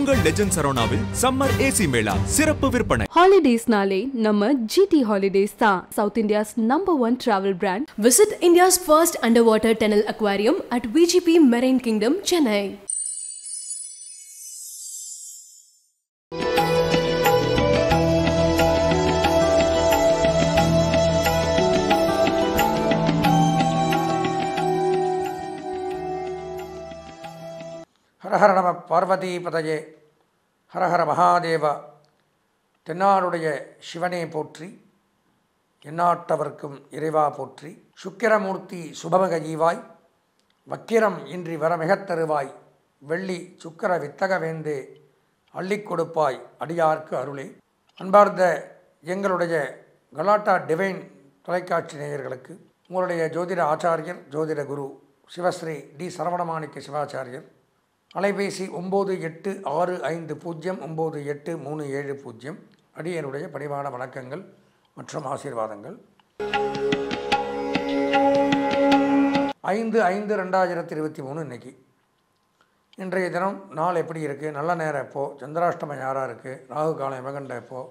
உங்கள் லெஜண்ட் சரவணாவில் summer AC mela சிறப்பு விற்பனை ஹாலிடேஸ்னாலே நம்ம ஜிடி ஹாலிடேஸ் தான் South India's number one travel brand Visit India's first underwater tunnel aquarium at VGP Marine Kingdom, Chennai. ஹரஹர நம பார்வதி பதையே ஹரஹர மகாதேவா தென்னாடுடைய சிவனே போற்றி எந்நாட்டவர்க்கும் இறைவா போற்றி சுக்கிரமூர்த்தி சுபமக ஈவாய் வக்கிரம் இன்றி வர மிகத் தருவாய் வெள்ளி சுக்கர வித்தக வேந்தே அள்ளிக் கொடுப்பாய் அடியார்க்கு அருளே அன்பார்ந்த எங்களுடைய கலாட்டா டிவைன் தொலைக்காட்சி நேயர்களுக்கு உங்களுடைய ஜோதிட ஆச்சாரியர் ஜோதிட குரு சிவஸ்ரீ டி சரவணமாணிக்க சிவாச்சாரியர் அலைபேசி ஒம்பது எட்டு ஆறு ஐந்து பூஜ்ஜியம் ஒம்பது எட்டு மூணு ஏழு பூஜ்ஜியம் அடியனுடைய பணிவான வணக்கங்கள் மற்றும் ஆசீர்வாதங்கள் ஐந்து ஐந்து ரெண்டாயிரத்தி இருபத்தி மூணு இன்னைக்கு இன்றைய தினம் நாள் எப்படி இருக்குது நல்ல நேரம் எப்போ சந்திராஷ்டமம் யாராக இருக்குது ராகு காலம் எமகண்ட எப்போ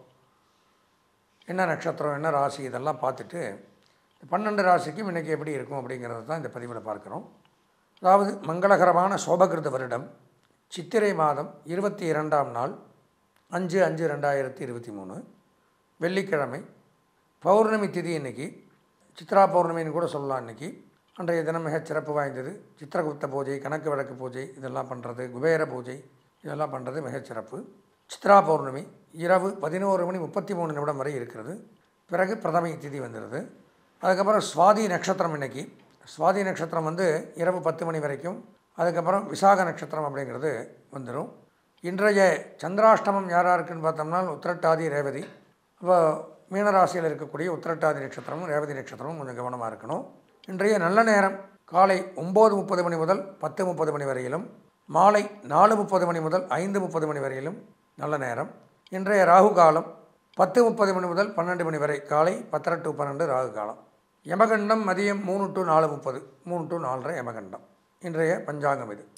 என்ன நட்சத்திரம் என்ன ராசி இதெல்லாம் பார்த்துட்டு இந்த பன்னெண்டு ராசிக்கும் இன்றைக்கி எப்படி இருக்கும் அப்படிங்கிறத தான் இந்த பதிவில் பார்க்குறோம் அதாவது மங்களகரமான சோபகிருத வருடம் சித்திரை மாதம் இருபத்தி இரண்டாம் நாள் அஞ்சு அஞ்சு ரெண்டாயிரத்தி இருபத்தி மூணு வெள்ளிக்கிழமை பௌர்ணமி திதி இன்னைக்கு சித்ரா பௌர்ணமின்னு கூட சொல்லலாம் இன்னைக்கு அன்றைய தினம் மிகச் சிறப்பு வாய்ந்தது சித்திரகுப்த பூஜை கணக்கு வழக்கு பூஜை இதெல்லாம் பண்ணுறது குபேர பூஜை இதெல்லாம் பண்ணுறது மிகச் சிறப்பு சித்ரா பௌர்ணமி இரவு பதினோரு மணி முப்பத்தி மூணு நிமிடம் வரை இருக்கிறது பிறகு பிரதமை திதி வந்துடுது அதுக்கப்புறம் சுவாதி நட்சத்திரம் இன்னைக்கு சுவாதி நட்சத்திரம் வந்து இரவு பத்து மணி வரைக்கும் அதுக்கப்புறம் விசாக நட்சத்திரம் அப்படிங்கிறது வந்துடும் இன்றைய சந்திராஷ்டமம் யாராக இருக்குன்னு பார்த்தோம்னா உத்திரட்டாதி ரேவதி இப்போ மீனராசியில் இருக்கக்கூடிய உத்திரட்டாதி நட்சத்திரமும் ரேவதி நட்சத்திரமும் கொஞ்சம் கவனமாக இருக்கணும் இன்றைய நல்ல நேரம் காலை ஒம்பது முப்பது மணி முதல் பத்து முப்பது மணி வரையிலும் மாலை நாலு முப்பது மணி முதல் ஐந்து முப்பது மணி வரையிலும் நல்ல நேரம் இன்றைய ராகு காலம் பத்து முப்பது மணி முதல் பன்னெண்டு மணி வரை காலை பத்தரை டு பன்னெண்டு ராகு காலம் யமகண்டம் மதியம் மூணு டு நாலு முப்பது மூணு டு நாலரை யமகண்டம் இன்றைய பஞ்சாங்கம் இது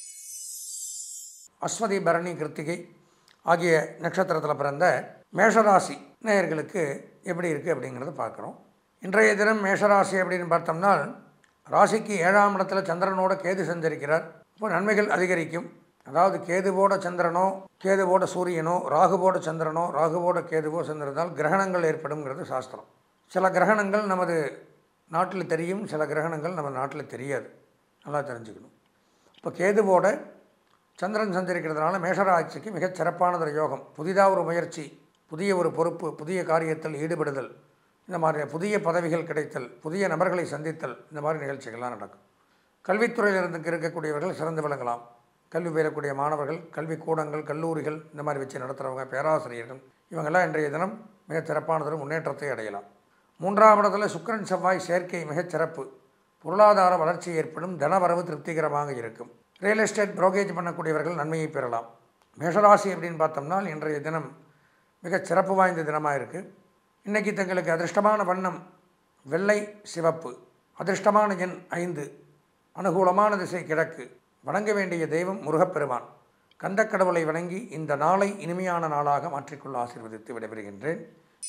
அஸ்வதி பரணி கிருத்திகை ஆகிய நட்சத்திரத்தில் பிறந்த மேஷராசி நேயர்களுக்கு எப்படி இருக்குது அப்படிங்கிறத பார்க்குறோம் இன்றைய தினம் மேஷராசி அப்படின்னு பார்த்தோம்னா ராசிக்கு ஏழாம் இடத்துல சந்திரனோட கேது சஞ்சரிக்கிறார் இப்போ நன்மைகள் அதிகரிக்கும் அதாவது கேதுவோட சந்திரனோ கேதுவோட சூரியனோ ராகுவோட சந்திரனோ ராகுவோட கேதுவோ சந்திரனால் கிரகணங்கள் ஏற்படும்ங்கிறது சாஸ்திரம் சில கிரகணங்கள் நமது நாட்டில் தெரியும் சில கிரகணங்கள் நம்ம நாட்டில் தெரியாது நல்லா தெரிஞ்சுக்கணும் இப்போ கேதுவோட சந்திரன் சஞ்சரிக்கிறதுனால மேஷராட்சிக்கு மிகச் சிறப்பானதொரு யோகம் புதிதாக ஒரு முயற்சி புதிய ஒரு பொறுப்பு புதிய காரியத்தில் ஈடுபடுதல் இந்த மாதிரி புதிய பதவிகள் கிடைத்தல் புதிய நபர்களை சந்தித்தல் இந்த மாதிரி நிகழ்ச்சிகள்லாம் நடக்கும் கல்வித்துறையில் இருந்து இருக்கக்கூடியவர்கள் சிறந்து விளங்கலாம் கல்வி பெறக்கூடிய மாணவர்கள் கல்வி கூடங்கள் கல்லூரிகள் இந்த மாதிரி வச்சு நடத்துகிறவங்க பேராசிரியர்கள் இவங்கெல்லாம் இன்றைய தினம் மிகச் சிறப்பானதொரு முன்னேற்றத்தை அடையலாம் மூன்றாம் இடத்துல சுக்கிரன் செவ்வாய் சேர்க்கை மிகச் சிறப்பு பொருளாதார வளர்ச்சி ஏற்படும் தனவரவு திருப்திகரமாக இருக்கும் ரியல் எஸ்டேட் புரோக்கேஜ் பண்ணக்கூடியவர்கள் நன்மையை பெறலாம் மேஷராசி அப்படின்னு பார்த்தோம்னா இன்றைய தினம் மிகச் சிறப்பு வாய்ந்த தினமாக இருக்குது இன்றைக்கி தங்களுக்கு அதிர்ஷ்டமான வண்ணம் வெள்ளை சிவப்பு அதிர்ஷ்டமான எண் ஐந்து அனுகூலமான திசை கிழக்கு வணங்க வேண்டிய தெய்வம் முருகப்பெருமான் கந்தக்கடவுளை வணங்கி இந்த நாளை இனிமையான நாளாக மாற்றிக்கொள்ள ஆசீர்வதித்து விடைபெறுகின்றேன்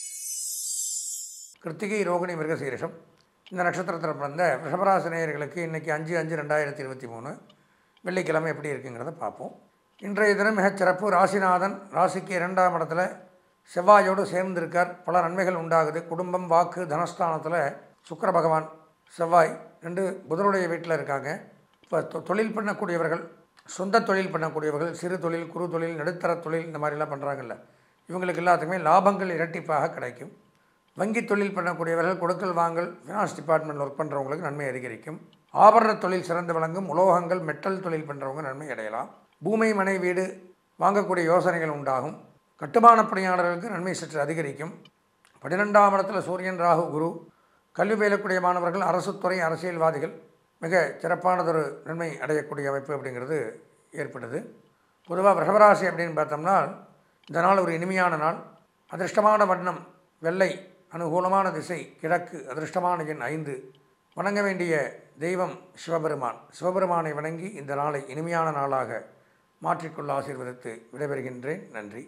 கிருத்திகை ரோகிணி மிருகசீரிஷம் இந்த நட்சத்திரத்தில் பிறந்த ரிஷபராசி நேயர்களுக்கு இன்றைக்கி அஞ்சு அஞ்சு ரெண்டாயிரத்தி இருபத்தி மூணு வெள்ளிக்கிழமை எப்படி இருக்குங்கிறத பார்ப்போம் இன்றைய தினம் மிகச் சிறப்பு ராசிநாதன் ராசிக்கு இரண்டாம் இடத்துல செவ்வாயோடு சேர்ந்திருக்கார் பல நன்மைகள் உண்டாகுது குடும்பம் வாக்கு தனஸ்தானத்தில் சுக்கிர பகவான் செவ்வாய் ரெண்டு புதனுடைய வீட்டில் இருக்காங்க இப்போ தொ- தொழில் பண்ணக்கூடியவர்கள் சொந்த தொழில் பண்ணக்கூடியவர்கள் சிறு தொழில் குறு தொழில் நடுத்தர தொழில் இந்த மாதிரிலாம் பண்ணுறாங்கல்ல இவங்களுக்கு எல்லாத்துக்குமே லாபங்கள் இரட்டிப்பாக கிடைக்கும் வங்கி தொழில் பண்ணக்கூடியவர்கள் கொடுக்கல் வாங்கல் ஃபினான்ஸ் டிபார்ட்மெண்ட்டில் ஒர்க் பண்ணுறவங்களுக்கு நன்மை அதிகரிக்கும் ஆபரண தொழில் சிறந்து விளங்கும் உலோகங்கள் மெட்டல் தொழில் பண்ணுறவங்க நன்மை அடையலாம் பூமை மனை வீடு வாங்கக்கூடிய யோசனைகள் உண்டாகும் கட்டுமான பணியாளர்களுக்கு நன்மை சற்று அதிகரிக்கும் பன்னிரெண்டாம் இடத்துல சூரியன் ராகு குரு கல்வி பயிலக்கூடிய மாணவர்கள் அரசு துறை அரசியல்வாதிகள் மிக சிறப்பானதொரு நன்மை அடையக்கூடிய அமைப்பு அப்படிங்கிறது ஏற்படுது பொதுவாக ரிஷபராசி அப்படின்னு பார்த்தோம்னா இந்த நாள் ஒரு இனிமையான நாள் அதிர்ஷ்டமான வண்ணம் வெள்ளை அனுகூலமான திசை கிழக்கு அதிர்ஷ்டமான எண் ஐந்து வணங்க வேண்டிய தெய்வம் சிவபெருமான் சிவபெருமானை வணங்கி இந்த நாளை இனிமையான நாளாக மாற்றிக்கொள்ள ஆசீர்வதித்து விடைபெறுகின்றேன் நன்றி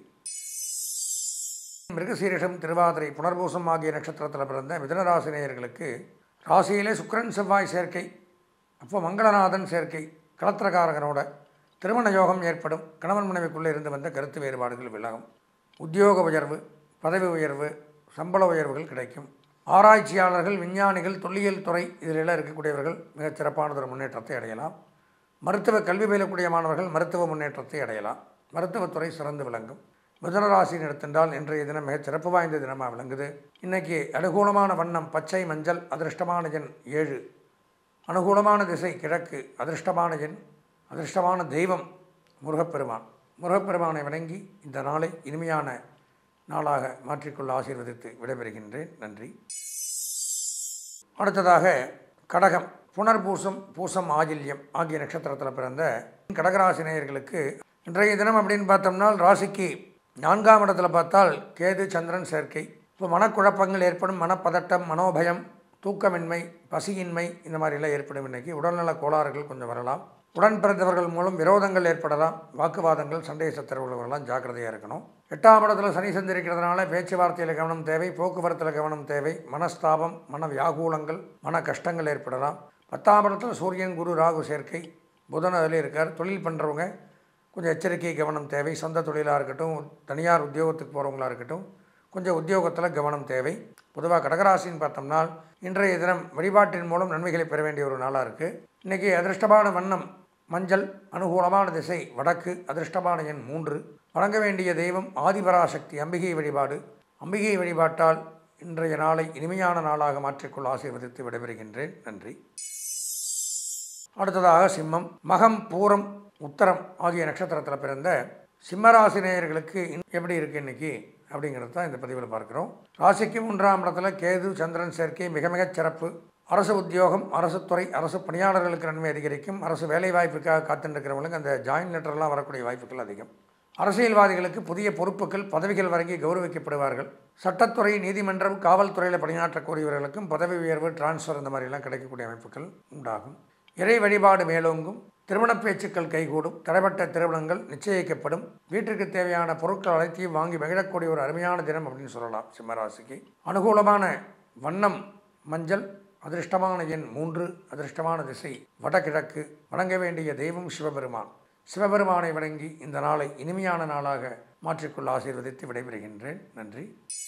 மிருகசீரிஷம் திருவாதிரை புனர்பூசம் ஆகிய நட்சத்திரத்தில் பிறந்த மிதனராசினியர்களுக்கு ராசியிலே சுக்கிரன் செவ்வாய் சேர்க்கை அப்போ மங்களநாதன் சேர்க்கை கலத்திரகாரகனோட திருமண யோகம் ஏற்படும் கணவன் மனைவிக்குள்ளே இருந்து வந்த கருத்து வேறுபாடுகள் விலகும் உத்தியோக உயர்வு பதவி உயர்வு சம்பள உயர்வுகள் கிடைக்கும் ஆராய்ச்சியாளர்கள் விஞ்ஞானிகள் தொல்லியல் துறை இதிலெல்லாம் இருக்கக்கூடியவர்கள் மிகச் சிறப்பானதொரு முன்னேற்றத்தை அடையலாம் மருத்துவ கல்வி பயிலக்கூடிய மாணவர்கள் மருத்துவ முன்னேற்றத்தை அடையலாம் மருத்துவத்துறை சிறந்து விளங்கும் மிதனராசின்னு எடுத்திருந்தால் இன்றைய தினம் மிகச் சிறப்பு வாய்ந்த தினமாக விளங்குது இன்னைக்கு அனுகூலமான வண்ணம் பச்சை மஞ்சள் அதிர்ஷ்டமான எண் ஏழு அனுகூலமான திசை கிழக்கு அதிர்ஷ்டமான எண் அதிர்ஷ்டமான தெய்வம் முருகப்பெருமான் முருகப்பெருமானை வணங்கி இந்த நாளை இனிமையான நாளாக மாற்றிக்கொள்ள ஆசீர்வதித்து விடைபெறுகின்றேன் நன்றி அடுத்ததாக கடகம் புனர்பூசம் பூசம் ஆஜில்யம் ஆகிய நட்சத்திரத்தில் பிறந்த கடகராசி நேயர்களுக்கு இன்றைய தினம் அப்படின்னு பார்த்தோம்னா ராசிக்கு நான்காம் இடத்துல பார்த்தால் கேது சந்திரன் சேர்க்கை இப்போ மனக்குழப்பங்கள் ஏற்படும் மனப்பதட்டம் மனோபயம் தூக்கமின்மை பசியின்மை இந்த மாதிரிலாம் ஏற்படும் இன்னைக்கு உடல்நல கோளாறுகள் கொஞ்சம் வரலாம் உடன் பிறந்தவர்கள் மூலம் விரோதங்கள் ஏற்படலாம் வாக்குவாதங்கள் சண்டை சச்சரவுகள் வரலாம் ஜாக்கிரதையாக இருக்கணும் எட்டாம் இடத்துல சனி சந்திருக்கிறதுனால பேச்சுவார்த்தையில் கவனம் தேவை போக்குவரத்தில் கவனம் தேவை மனஸ்தாபம் மன வியாகுலங்கள் மன கஷ்டங்கள் ஏற்படலாம் பத்தாம் இடத்துல சூரியன் குரு ராகு சேர்க்கை புதன் அதில் இருக்கார் தொழில் பண்ணுறவங்க கொஞ்சம் எச்சரிக்கை கவனம் தேவை சொந்த தொழிலாக இருக்கட்டும் தனியார் உத்தியோகத்துக்கு போகிறவங்களா இருக்கட்டும் கொஞ்சம் உத்தியோகத்தில் கவனம் தேவை பொதுவாக கடகராசின்னு பார்த்தோம்னா இன்றைய தினம் வழிபாட்டின் மூலம் நன்மைகளை பெற வேண்டிய ஒரு நாளாக இருக்குது இன்றைக்கி அதிர்ஷ்டமான வண்ணம் மஞ்சள் அனுகூலமான திசை வடக்கு அதிர்ஷ்டமான எண் மூன்று வணங்க வேண்டிய தெய்வம் ஆதிபராசக்தி அம்பிகை வழிபாடு அம்பிகை வழிபாட்டால் இன்றைய நாளை இனிமையான நாளாக மாற்றிக்கொள்ள ஆசீர்வதித்து விடைபெறுகின்றேன் நன்றி அடுத்ததாக சிம்மம் மகம் பூரம் உத்தரம் ஆகிய நட்சத்திரத்தில் பிறந்த சிம்மராசி நேயர்களுக்கு இன்- எப்படி இருக்கு இன்னைக்கு அப்படிங்கிறது தான் இந்த பதிவில் பார்க்குறோம் ராசிக்கு மூன்றாம் இடத்துல கேது சந்திரன் சேர்க்கை மிக மிகச் சிறப்பு அரசு உத்தியோகம் அரசு துறை அரசு பணியாளர்களுக்கு நன்மை அதிகரிக்கும் அரசு வேலை வாய்ப்புக்காக காத்துருக்கிறவங்களுக்கு அந்த ஜாயின் லெட்டர்லாம் வரக்கூடிய வாய்ப்புகள் அதிகம் அரசியல்வாதிகளுக்கு புதிய பொறுப்புகள் பதவிகள் வழங்கி கௌரவிக்கப்படுவார்கள் சட்டத்துறை நீதிமன்றம் காவல்துறையில் பணியாற்றக்கூடியவர்களுக்கும் பதவி உயர்வு டிரான்ஸ்ஃபர் இந்த மாதிரிலாம் கிடைக்கக்கூடிய அமைப்புகள் உண்டாகும் இறை வழிபாடு மேலோங்கும் திருமணப் பேச்சுக்கள் கைகூடும் தடைப்பட்ட திருமணங்கள் நிச்சயிக்கப்படும் வீட்டிற்கு தேவையான பொருட்கள் அனைத்தையும் வாங்கி மகிழக்கூடிய ஒரு அருமையான தினம் அப்படின்னு சொல்லலாம் சிம்மராசிக்கு அனுகூலமான வண்ணம் மஞ்சள் அதிர்ஷ்டமான எண் மூன்று அதிர்ஷ்டமான திசை வடகிழக்கு வணங்க வேண்டிய தெய்வம் சிவபெருமான் சிவபெருமானை வணங்கி இந்த நாளை இனிமையான நாளாக மாற்றிக்கொள்ள ஆசீர்வதித்து விடைபெறுகின்றேன் நன்றி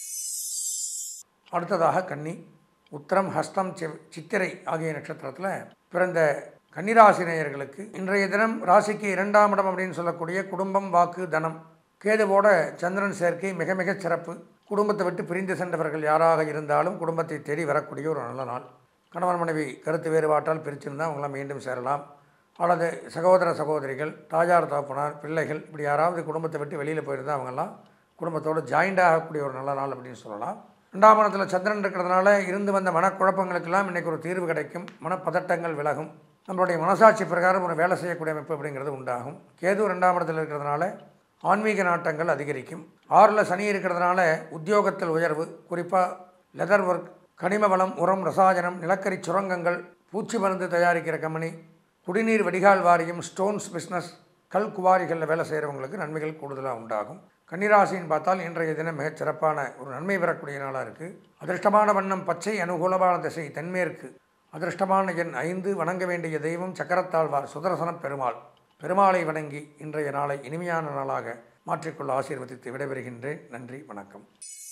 அடுத்ததாக கன்னி உத்திரம் ஹஸ்தம் செவ் சித்திரை ஆகிய நட்சத்திரத்தில் பிறந்த கன்னிராசினேயர்களுக்கு இன்றைய தினம் ராசிக்கு இரண்டாம் இடம் அப்படின்னு சொல்லக்கூடிய குடும்பம் வாக்கு தனம் கேதுவோட சந்திரன் சேர்க்கை மிக மிகச் சிறப்பு குடும்பத்தை விட்டு பிரிந்து சென்றவர்கள் யாராக இருந்தாலும் குடும்பத்தை தேடி வரக்கூடிய ஒரு நல்ல நாள் கணவன் மனைவி கருத்து வேறுபாட்டால் பிரிச்சிருந்தால் அவங்களாம் மீண்டும் சேரலாம் அல்லது சகோதர சகோதரிகள் தாயார் தகப்பனார் பிள்ளைகள் இப்படி யாராவது குடும்பத்தை விட்டு வெளியில் போயிருந்தால் அவங்கெல்லாம் குடும்பத்தோடு ஜாயிண்ட் ஆகக்கூடிய ஒரு நல்ல நாள் அப்படின்னு சொல்லலாம் ரெண்டாம் இடத்துல சந்திரன் இருக்கிறதுனால இருந்து வந்த மனக்குழப்பங்களுக்கெல்லாம் இன்றைக்கி ஒரு தீர்வு கிடைக்கும் மனப்பதட்டங்கள் விலகும் நம்மளுடைய மனசாட்சி பிரகாரம் ஒரு வேலை செய்யக்கூடிய அமைப்பு அப்படிங்கிறது உண்டாகும் கேது ரெண்டாம் இடத்துல இருக்கிறதுனால ஆன்மீக நாட்டங்கள் அதிகரிக்கும் ஆறில் சனி இருக்கிறதுனால உத்தியோகத்தில் உயர்வு குறிப்பாக லெதர் ஒர்க் கனிம வளம் உரம் ரசாயனம் நிலக்கரி சுரங்கங்கள் பூச்சி மருந்து தயாரிக்கிற கம்பெனி குடிநீர் வடிகால் வாரியம் ஸ்டோன்ஸ் பிஸ்னஸ் கல் குவாரிகளில் வேலை செய்கிறவங்களுக்கு நன்மைகள் கூடுதலாக உண்டாகும் கன்னிராசின்னு பார்த்தால் இன்றைய தினம் மிகச் சிறப்பான ஒரு நன்மை பெறக்கூடிய நாளாக இருக்குது அதிர்ஷ்டமான வண்ணம் பச்சை அனுகூலமான திசை தென்மேற்கு அதிர்ஷ்டமான எண் ஐந்து வணங்க வேண்டிய தெய்வம் சக்கரத்தாழ்வார் சுதர்சன பெருமாள் பெருமாளை வணங்கி இன்றைய நாளை இனிமையான நாளாக மாற்றிக்கொள்ள ஆசீர்வதித்து விடைபெறுகின்றேன் நன்றி வணக்கம்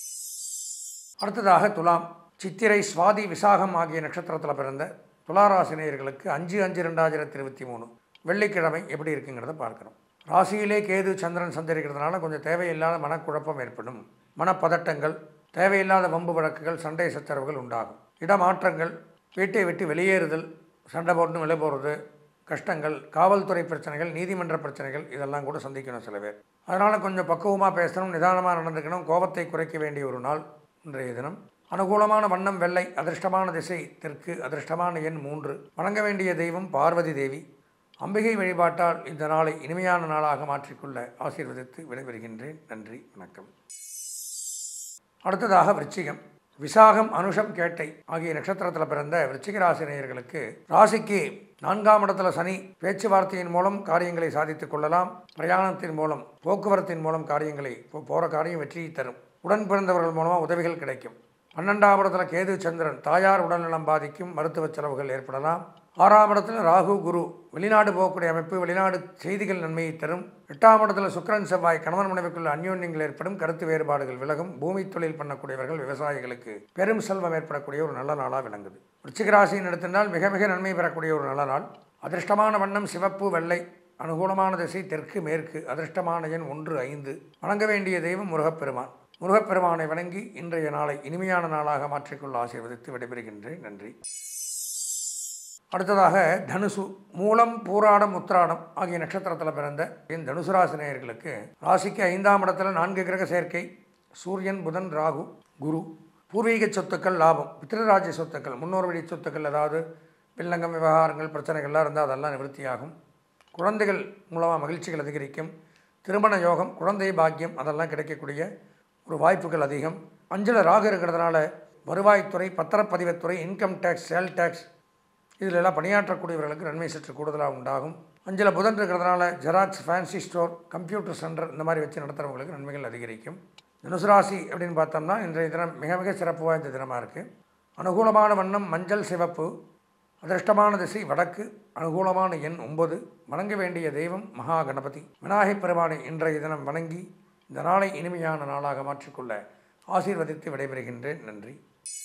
அடுத்ததாக துலாம் சித்திரை சுவாதி விசாகம் ஆகிய நட்சத்திரத்தில் பிறந்த துளாராசினியர்களுக்கு அஞ்சு அஞ்சு ரெண்டாயிரத்தி இருபத்தி மூணு வெள்ளிக்கிழமை எப்படி இருக்குங்கிறத பார்க்குறோம் ராசியிலே கேது சந்திரன் சந்தரிக்கிறதுனால கொஞ்சம் தேவையில்லாத மனக்குழப்பம் ஏற்படும் மனப்பதட்டங்கள் தேவையில்லாத வம்பு வழக்குகள் சண்டை சச்சரவுகள் உண்டாகும் இடமாற்றங்கள் வீட்டை விட்டு வெளியேறுதல் சண்டை போட்டு வெளியே போகிறது கஷ்டங்கள் காவல்துறை பிரச்சனைகள் நீதிமன்ற பிரச்சனைகள் இதெல்லாம் கூட சந்திக்கணும் சில பேர் அதனால் கொஞ்சம் பக்குவமாக பேசணும் நிதானமாக நடந்துக்கணும் கோபத்தை குறைக்க வேண்டிய ஒரு நாள் இன்றைய தினம் அனுகூலமான வண்ணம் வெள்ளை அதிர்ஷ்டமான திசை தெற்கு அதிர்ஷ்டமான எண் மூன்று வணங்க வேண்டிய தெய்வம் பார்வதி தேவி அம்பிகை வழிபாட்டால் இந்த நாளை இனிமையான நாளாக மாற்றிக்கொள்ள ஆசீர்வதித்து விடைபெறுகின்றேன் நன்றி வணக்கம் அடுத்ததாக விருச்சிகம் விசாகம் அனுஷம் கேட்டை ஆகிய நட்சத்திரத்தில் பிறந்த விருச்சிக ராசி நேயர்களுக்கு ராசிக்கு நான்காம் இடத்துல சனி பேச்சுவார்த்தையின் மூலம் காரியங்களை சாதித்துக் கொள்ளலாம் பிரயாணத்தின் மூலம் போக்குவரத்தின் மூலம் காரியங்களை போ- போற காரியம் வெற்றியை தரும் உடன் பிறந்தவர்கள் மூலமாக உதவிகள் கிடைக்கும் பன்னெண்டாம் இடத்துல கேது சந்திரன் தாயார் உடல்நலம் பாதிக்கும் மருத்துவ செலவுகள் ஏற்படலாம் ஆறாம் இடத்துல ராகு குரு வெளிநாடு போகக்கூடிய அமைப்பு வெளிநாடு செய்திகள் நன்மையை தரும் எட்டாம் இடத்துல சுக்கிரன் செவ்வாய் கணவன் மனைவிக்குள்ள அந்யோன்யங்கள் ஏற்படும் கருத்து வேறுபாடுகள் விலகும் பூமி தொழில் பண்ணக்கூடியவர்கள் விவசாயிகளுக்கு பெரும் செல்வம் ஏற்படக்கூடிய ஒரு நல்ல நாளாக விளங்குது விருச்சிக ராசியின் எடுத்திருந்தால் மிக மிக நன்மை பெறக்கூடிய ஒரு நல்ல நாள் அதிர்ஷ்டமான வண்ணம் சிவப்பு வெள்ளை அனுகூலமான திசை தெற்கு மேற்கு அதிர்ஷ்டமான எண் ஒன்று ஐந்து வணங்க வேண்டிய தெய்வம் முருகப்பெருமான் முருகப்பெருமானை வணங்கி இன்றைய நாளை இனிமையான நாளாக மாற்றிக்கொள்ள ஆசீர்வதித்து விடைபெறுகின்றேன் நன்றி அடுத்ததாக தனுசு மூலம் பூராடம் உத்திராடம் ஆகிய நட்சத்திரத்தில் பிறந்த என் தனுசு ராசி நேயர்களுக்கு ராசிக்கு ஐந்தாம் இடத்துல நான்கு கிரக சேர்க்கை சூரியன் புதன் ராகு குரு பூர்வீக சொத்துக்கள் லாபம் பித்திருராஜ்ய சொத்துக்கள் முன்னோர் வழி சொத்துக்கள் அதாவது வில்லங்கம் விவகாரங்கள் பிரச்சனைகள்லாம் இருந்தால் அதெல்லாம் நிவர்த்தியாகும் குழந்தைகள் மூலமாக மகிழ்ச்சிகள் அதிகரிக்கும் திருமண யோகம் குழந்தை பாக்கியம் அதெல்லாம் கிடைக்கக்கூடிய ஒரு வாய்ப்புகள் அதிகம் அஞ்சல ராகு இருக்கிறதுனால வருவாய்த்துறை பத்திரப்பதிவுத்துறை இன்கம் டேக்ஸ் சேல் டேக்ஸ் இதில் எல்லாம் பணியாற்றக்கூடியவர்களுக்கு நன்மை சற்று கூடுதலாக உண்டாகும் அஞ்சல புதன் இருக்கிறதுனால xerox fancy store computer centre இந்த மாதிரி வச்சு நடத்துகிறவங்களுக்கு நன்மைகள் அதிகரிக்கும் தனுசு ராசி அப்படின்னு பார்த்தோம்னா இன்றைய தினம் மிக மிக சிறப்பு வாய்ந்த தினமாக இருக்குது அனுகூலமான வண்ணம் மஞ்சள் சிவப்பு அதிர்ஷ்டமான திசை வடக்கு அனுகூலமான எண் ஒன்பது வணங்க வேண்டிய தெய்வம் மகா கணபதி விநாயகப் பெருமானை இன்றைய தினம் வணங்கி இந்த நாளை இனிமையான நாளாக மாற்றிக்கொள்ள ஆசீர்வதித்து விடைபெறுகின்றேன் நன்றி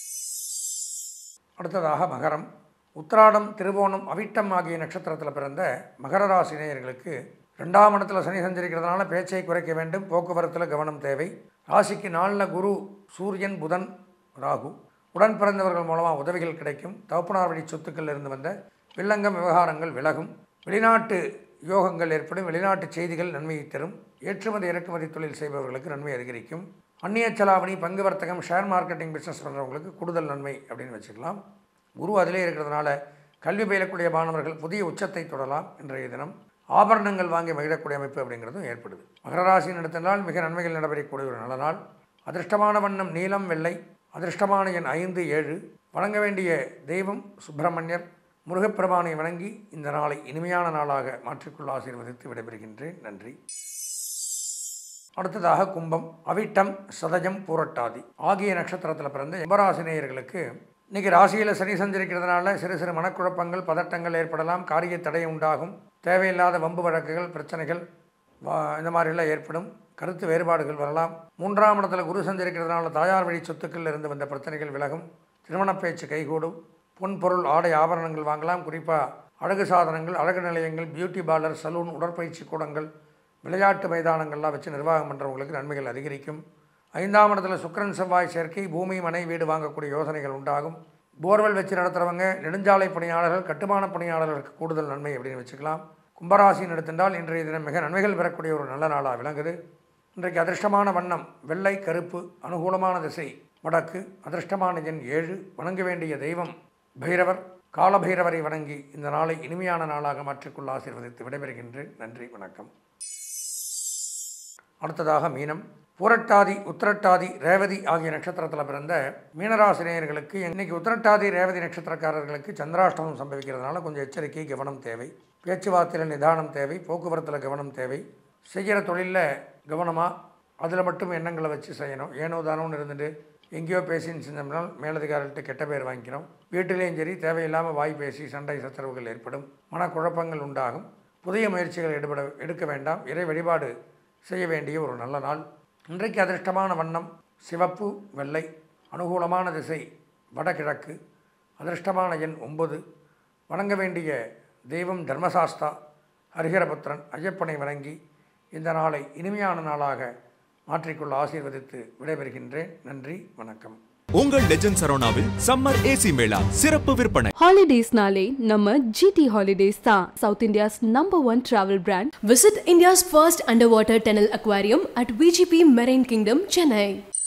அடுத்ததாக மகரம் உத்திராடம் திருவோணம் அவிட்டம் ஆகிய நட்சத்திரத்தில் பிறந்த மகர ராசி நேயர்களுக்கு ரெண்டாம் இடத்துல சனி சஞ்சரிக்கிறதுனால பேச்சை குறைக்க வேண்டும் போக்குவரத்தில் கவனம் தேவை ராசிக்கு நாளில் குரு சூரியன் புதன் ராகு உடன் பிறந்தவர்கள் மூலமாக உதவிகள் கிடைக்கும் தகப்பனார் வழி சொத்துக்கள் இருந்து வந்த வில்லங்கம் விவகாரங்கள் விலகும் வெளிநாட்டு யோகங்கள் ஏற்படும் வெளிநாட்டு செய்திகள் நன்மையை தரும் ஏற்றுமதி இறக்குமதி தொழில் செய்பவர்களுக்கு நன்மை அதிகரிக்கும் அந்நிய செலாவணி பங்கு வர்த்தகம் ஷேர் மார்க்கெட்டிங் பிஸ்னஸ் பண்ணுறவங்களுக்கு கூடுதல் நன்மை அப்படின்னு வச்சுக்கலாம் குரு அதிலே இருக்கிறதுனால கல்வி பயிலக்கூடிய மாணவர்கள் புதிய உச்சத்தை தொடலாம் இன்றைய தினம் ஆபரணங்கள் வாங்கி மகிழக்கூடிய அமைப்பு அப்படிங்கிறதும் ஏற்படுது மகர ராசியின் எடுத்தனால் மிக நன்மைகள் நடைபெறக்கூடிய ஒரு நல்ல நாள் அதிர்ஷ்டமான வண்ணம் நீலம் வெள்ளை அதிர்ஷ்டமான எண் ஐந்து ஏழு வணங்க வேண்டிய தெய்வம் சுப்பிரமணியர் முருகப்பெருமானை வணங்கி இந்த நாளை இனிமையான நாளாக மாற்றிக்கொள்ள ஆசீர்வதித்து விடைபெறுகின்றேன் நன்றி அடுத்ததாக கும்பம் அவிட்டம் சதஜம் பூரட்டாதி ஆகிய நட்சத்திரத்தில் பிறந்த எம்பராசினேயர்களுக்கு இன்னைக்கு ராசியில் சனி சஞ்சரிக்கிறதுனால சிறு சிறு மனக்குழப்பங்கள் பதட்டங்கள் ஏற்படலாம் காரிய தடை உண்டாகும் தேவையில்லாத வம்பு வழக்குகள் பிரச்சனைகள் வா- இந்த மாதிரிலாம் ஏற்படும் கருத்து வேறுபாடுகள் வரலாம் மூன்றாம் இடத்துல குரு சஞ்சரிக்கிறதுனால தாயார் வழி சொத்துக்கள் இருந்து வந்த பிரச்சனைகள் விலகும் திருமண பேச்சு கைகூடும் பொன் பொருள் ஆடை ஆபரணங்கள் வாங்கலாம் குறிப்பாக அழகு சாதனங்கள் அழகு நிலையங்கள் பியூட்டி பார்லர் சலூன் உடற்பயிற்சி கூடங்கள் விளையாட்டு மைதானங்கள்லாம் வச்சு நிர்வாகம் பண்ணுறவங்களுக்கு நன்மைகள் அதிகரிக்கும் ஐந்தாம் இடத்துல சுக்கிரன் செவ்வாய் சேர்க்கை பூமி மனை வீடு வாங்கக்கூடிய யோசனைகள் உண்டாகும் போர்வெல் வச்சு நடத்துகிறவங்க நெடுஞ்சாலை பணியாளர்கள் கட்டுமான பணியாளர்களுக்கு கூடுதல் நன்மை அப்படின்னு வச்சுக்கலாம் கும்பராசின்னு எடுத்திருந்தால் இன்றைய தினம் மிக நன்மைகள் பெறக்கூடிய ஒரு நல்ல நாளாக விளங்குது இன்றைக்கு அதிர்ஷ்டமான வண்ணம் வெள்ளை கருப்பு அனுகூலமான திசை வடக்கு அதிர்ஷ்டமான எண் ஏழு வணங்க வேண்டிய தெய்வம் பைரவர் காலபைரவரை வணங்கி இந்த நாளை இனிமையான நாளாக மாற்றிக்கொள்ள ஆசீர்வதித்து விடைபெறுகின்றேன் நன்றி வணக்கம் அடுத்ததாக மீனம் பூரட்டாதி உத்திரட்டாதி ரேவதி ஆகிய நட்சத்திரத்தில் பிறந்த மீனராசினியர்களுக்கு இன்னைக்கு உத்திரட்டாதி ரேவதி நட்சத்திரக்காரர்களுக்கு சந்திராஷ்டமம் சம்பவிக்கிறதுனால கொஞ்சம் எச்சரிக்கை கவனம் தேவை பேச்சுவார்த்தையில் நிதானம் தேவை போக்குவரத்தில் கவனம் தேவை செய்கிற தொழிலில் கவனமாக அதில் மட்டும் எண்ணங்களை வச்சு செய்யணும் ஏனோ தானோன்னு இருந்துட்டு எங்கேயோ பேசின்னு செஞ்சோம்னால் மேலதிகாரிகிட்ட கெட்ட பேர் வாங்கிக்கிறோம் வீட்டிலேயும் சரி தேவையில்லாமல் வாய் பேசி சண்டை சச்சரவுகள் ஏற்படும் மனக்குழப்பங்கள் உண்டாகும் புதிய முயற்சிகள் ஈடுபட எடுக்க வேண்டாம் இறை வழிபாடு செய்ய வேண்டிய ஒரு நல்ல நாள் இன்றைக்கு அதிர்ஷ்டமான வண்ணம் சிவப்பு வெள்ளை அனுகூலமான திசை வடகிழக்கு அதிர்ஷ்டமான எண் ஒன்பது வணங்க வேண்டிய தெய்வம் தர்மசாஸ்தா ஹரிஹரபுத்திரன் ஐயப்பனை வணங்கி இந்த நாளை இனிமையான நாளாக மாற்றிக்கொள்ள ஆசீர்வதித்து விடைபெறுகின்றேன் நன்றி வணக்கம் உங்கள் லெஜண்ட் சரவணாவில் சம்மர் ஏசி மேளா சிறப்பு விற்பனை ஹாலிடேஸ்னாலே நம்ம ஜிடி ஹாலிடேஸ் தான் South India's number one travel brand Visit India's first underwater tunnel aquarium at VGP Marine Kingdom, Chennai.